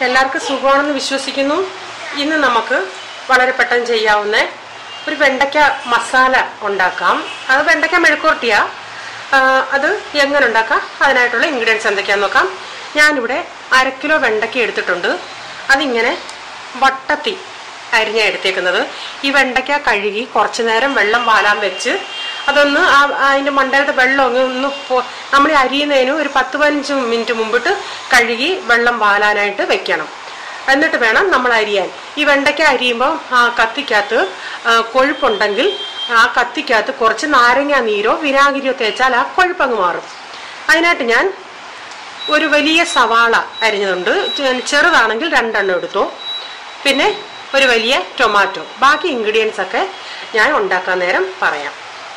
എല്ലാവർക്കും സുഖമാണെന്ന് വിശ്വസിക്കുന്നു ഇന്ന് നമുക്ക് വളരെ പെട്ടെന്ന് ചെയ്യാവുന്ന ഒരു വെണ്ടയ്ക്ക മസാല ഉണ്ടാക്കാം അത് വെണ്ടയ്ക്ക മെഴുക്കുവരട്ടിയാ ആ, അത് എങ്ങനെ ഉണ്ടാക്കാം അതിനായിട്ടുള്ള ഇൻഗ്രീഡിയൻസ് എന്തൊക്കെയാന്ന് നോക്കാം ഞാനിവിടെ അര കിലോ വെണ്ടയ്ക്ക എടുത്തിട്ടുണ്ട് അതിങ്ങനെ വട്ടത്തി അരിഞ്ഞ എടുത്തേക്കുന്നത് ഈ വെണ്ടയ്ക്ക കഴുകി കുറച്ചു നേരം വെള്ളം വാലാൻ വെച്ച് അതൊന്ന് ആ അതിൻ്റെ മണ്ടയിലത്തെ വെള്ളം ഒന്ന് ഒന്ന് പോ നമ്മൾ ഈ അരിയുന്നതിന് ഒരു പത്ത് പതിനഞ്ച് മിനിറ്റ് മുമ്പിട്ട് കഴുകി വെള്ളം വാലാനായിട്ട് വെക്കണം എന്നിട്ട് വേണം നമ്മൾ അരിയാൻ ഈ വെണ്ടയ്ക്ക അരിയുമ്പോൾ ആ കത്തിക്കകത്ത് ആ, കൊഴുപ്പുണ്ടെങ്കിൽ ആ കത്തിക്കകത്ത് കുറച്ച് നാരങ്ങ നീരോ വിനാഗിരിയോ തേച്ചാൽ ആ കൊഴുപ്പങ്ങ് മാറും അതിനായിട്ട് ഞാൻ ഒരു വലിയ സവാള അരിഞ്ഞതുണ്ട് ചെ- ചെറുതാണെങ്കിൽ രണ്ടെണ്ണം എടുത്തു പിന്നെ ഒരു വലിയ ടൊമാറ്റോ ബാക്കി ഇൻഗ്രീഡിയൻസ് ഒക്കെ ഞാൻ ഉണ്ടാക്കാൻ നേരം പറയാം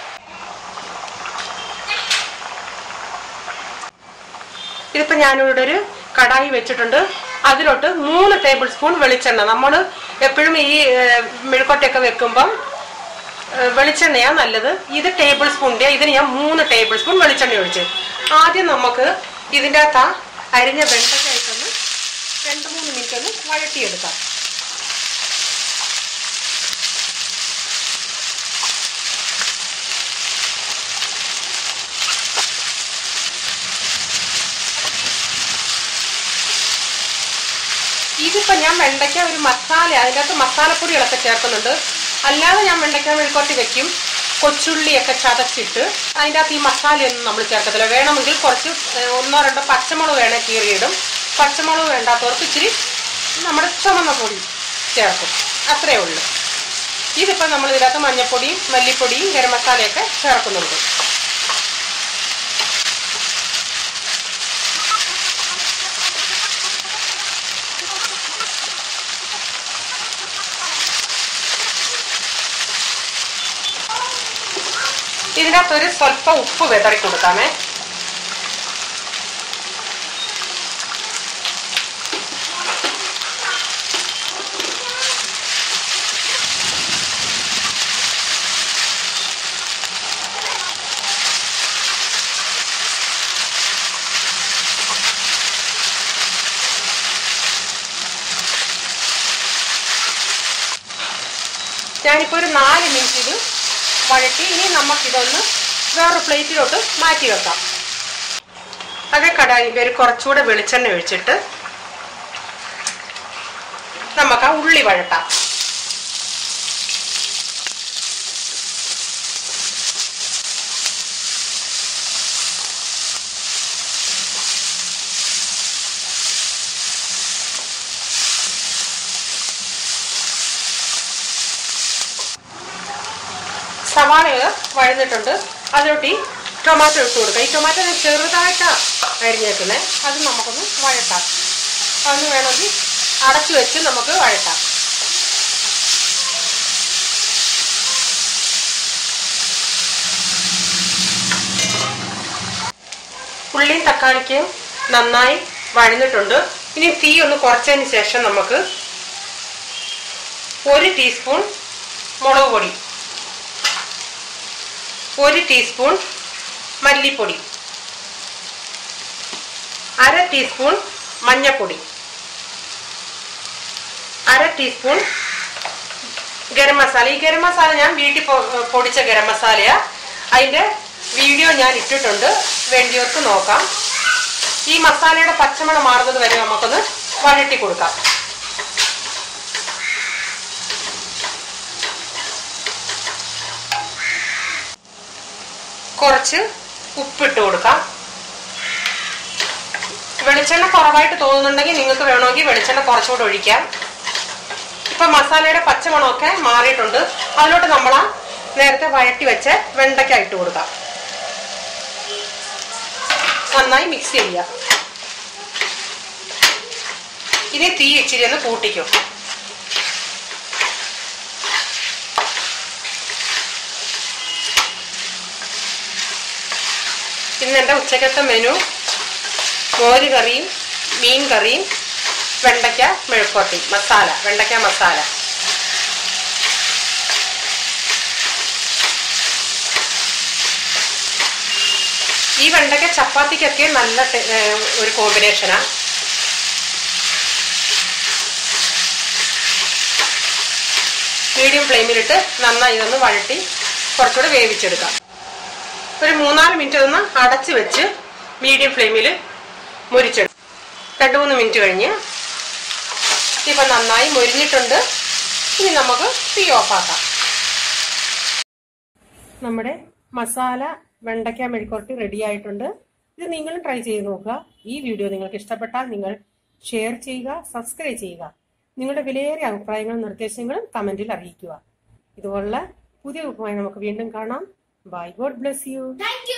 ഇതിപ്പോ ഞാനിവിടെ ഒരു കടായി വെച്ചിട്ടുണ്ട് അതിലോട്ട് മൂന്ന് ടേബിൾ സ്പൂൺ വെളിച്ചെണ്ണ നമ്മൾ എപ്പോഴും ഈ ഏഹ്, മെഴുക്കോട്ടയൊക്കെ വെക്കുമ്പം ഏഹ്, വെളിച്ചെണ്ണയാ നല്ലത് ഇത് ടേബിൾ സ്പൂണിന്റെ ഇതിന് ഞാൻ മൂന്ന് ടേബിൾ സ്പൂൺ വെളിച്ചെണ്ണ ഒഴിച്ചു ആദ്യം നമുക്ക് ഇതിൻ്റെ അകത്ത് ആ അരിഞ്ഞ വെണ്ടയ്ക്കായിട്ടൊന്ന് രണ്ട് മൂന്ന് മിനിറ്റ് ഒന്ന് വഴട്ടിയെടുക്കാം ഇതിപ്പോ ഞാൻ വെണ്ടയ്ക്ക ഒരു മസാല അതിൻ്റെ അകത്ത് മസാലപ്പൊടികളൊക്കെ ചേർക്കുന്നുണ്ട് അല്ലാതെ ഞാൻ വെണ്ടയ്ക്ക മെഴുക്കോട്ടി വെക്കും കൊച്ചുള്ളിയൊക്കെ ചതച്ചിട്ട് അതിൻ്റെ അകത്ത് ഈ മസാലയൊന്നും നമ്മൾ ചേർക്കത്തില്ല വേണമെങ്കിൽ കുറച്ച് ഏഹ്, ഒന്നോ രണ്ടോ പച്ചമുളക് വേണേൽ കീറിയിടും പച്ചമുളക് വേണ്ടാത്തവർക്ക് ഇച്ചിരി നമ്മുടെ ചുമന്ന പൊടി ചേർക്കും അത്രേ ഉള്ളൂ ഇതിപ്പോൾ നമ്മൾ ഇതിനകത്ത് മഞ്ഞൾപ്പൊടിയും മല്ലിപ്പൊടിയും ഗരം മസാലയൊക്കെ ചേർക്കുന്നുണ്ട് ഇതിനകത്തൊരു സ്വല്പം ഉപ്പ് വിതറി കൊടുക്കാമേ ഞാനിപ്പോൾ ഒരു നാല് മിനിറ്റ് ഇത് വഴറ്റി ഇനി നമുക്കിതൊന്ന് വേറൊരു പ്ലേറ്റിലോട്ട് മാറ്റി വെക്കാം അതേ കടായിൽ ഒരു കുറച്ചുകൂടെ വെളിച്ചെണ്ണ ഒഴിച്ചിട്ട് നമുക്ക് ആ ഉള്ളി വഴട്ടാം സവാളകൾ വഴന്നിട്ടുണ്ട് അതിലോട്ട് ഈ ടൊമാറ്റോ ഇട്ട് കൊടുക്കുക ഈ ടൊമാറ്റോ ഞാൻ ചെറുതായിട്ടാണ് അരിഞ്ഞേക്കുന്നത് അത് നമുക്കൊന്ന് വഴട്ടാം അതൊന്ന് വേണമെങ്കിൽ അടച്ചു വെച്ച് നമുക്ക് വഴട്ടാം ഉള്ളിയും തക്കാളിക്കും നന്നായി വഴന്നിട്ടുണ്ട് ഇനി തീ ഒന്ന് കുറച്ചതിന് ശേഷം നമുക്ക് ഒരു ടീസ്പൂൺ മുളക് പൊടി ഒരു ടീസ്പൂൺ മല്ലിപ്പൊടി അര ടീസ്പൂൺ മഞ്ഞൾപ്പൊടി അര ടീസ്പൂൺ ഗരം മസാല ഈ ഗരം മസാല ഞാൻ വീട്ടിൽ പൊ- പൊടിച്ച ഗരം മസാലയാ അതിന്റെ വീഡിയോ ഞാൻ ഇട്ടിട്ടുണ്ട് വേണ്ടിയവർക്ക് നോക്കാം ഈ മസാലയുടെ പച്ചമണം മാറുന്നത് വരെ നമുക്കൊന്ന് വഴട്ടി കൊടുക്കാം കുറച്ച് ഉപ്പിട്ട് കൊടുക്കാം വെളിച്ചെണ്ണ കുറവായിട്ട് തോന്നുന്നുണ്ടെങ്കിൽ നിങ്ങൾക്ക് വേണമെങ്കിൽ വെളിച്ചെണ്ണ കുറച്ചുകൂടെ ഒഴിക്കാം ഇപ്പൊ മസാലയുടെ പച്ചമണമൊക്കെ മാറിയിട്ടുണ്ട് അതിലോട്ട് നമ്മൾ ആ നേരത്തെ വഴറ്റി വെച്ച് വെണ്ടയ്ക്ക ഇട്ട് കൊടുക്കാം നന്നായി മിക്സ് ചെയ്യുക ഇനി തീ ഇച്ചിരി ഒന്ന് കൂട്ടിക്കും ഇന്ന് എൻ്റെ ഉച്ചക്കത്തെ മെനു മോര് കറിയും മീൻ കറിയും വെണ്ടയ്ക്ക മെഴുക്കോട്ടി മസാല വെണ്ടയ്ക്ക മസാല ഈ വെണ്ടയ്ക്ക ചപ്പാത്തിക്കൊക്കെ നല്ല ടേ- ഏർ ഒരു കോമ്പിനേഷനാണ് മീഡിയം ഫ്ലെയിമിലിട്ട് നന്നായി ഇതൊന്ന് വഴട്ടി കുറച്ചുകൂടെ വേവിച്ചെടുക്കാം ഒരു മൂന്നാല് മിനിറ്റ് ഒന്ന് അടച്ചു വെച്ച് മീഡിയം ഫ്ലെയിമിൽ മുരിച്ചെടുക്കും രണ്ട് മൂന്ന് മിനിറ്റ് കഴിഞ്ഞ് ഇപ്പം നന്നായി മുരിഞ്ഞിട്ടുണ്ട് ഇനി നമുക്ക് തീ ഓഫാക്കാം നമ്മുടെ മസാല വെണ്ടയ്ക്ക മെഴുക്കുരട്ടി റെഡി ആയിട്ടുണ്ട് ഇത് നിങ്ങളും ട്രൈ ചെയ്ത് നോക്കുക ഈ വീഡിയോ നിങ്ങൾക്ക് ഇഷ്ടപ്പെട്ടാൽ നിങ്ങൾ ഷെയർ ചെയ്യുക സബ്സ്ക്രൈബ് ചെയ്യുക നിങ്ങളുടെ വിലയേറിയ അഭിപ്രായങ്ങളും നിർദ്ദേശങ്ങളും കമന്റിൽ അറിയിക്കുക ഇതുപോലുള്ള പുതിയ ഉപമായി നമുക്ക് വീണ്ടും കാണാം bye God bless you Thank you.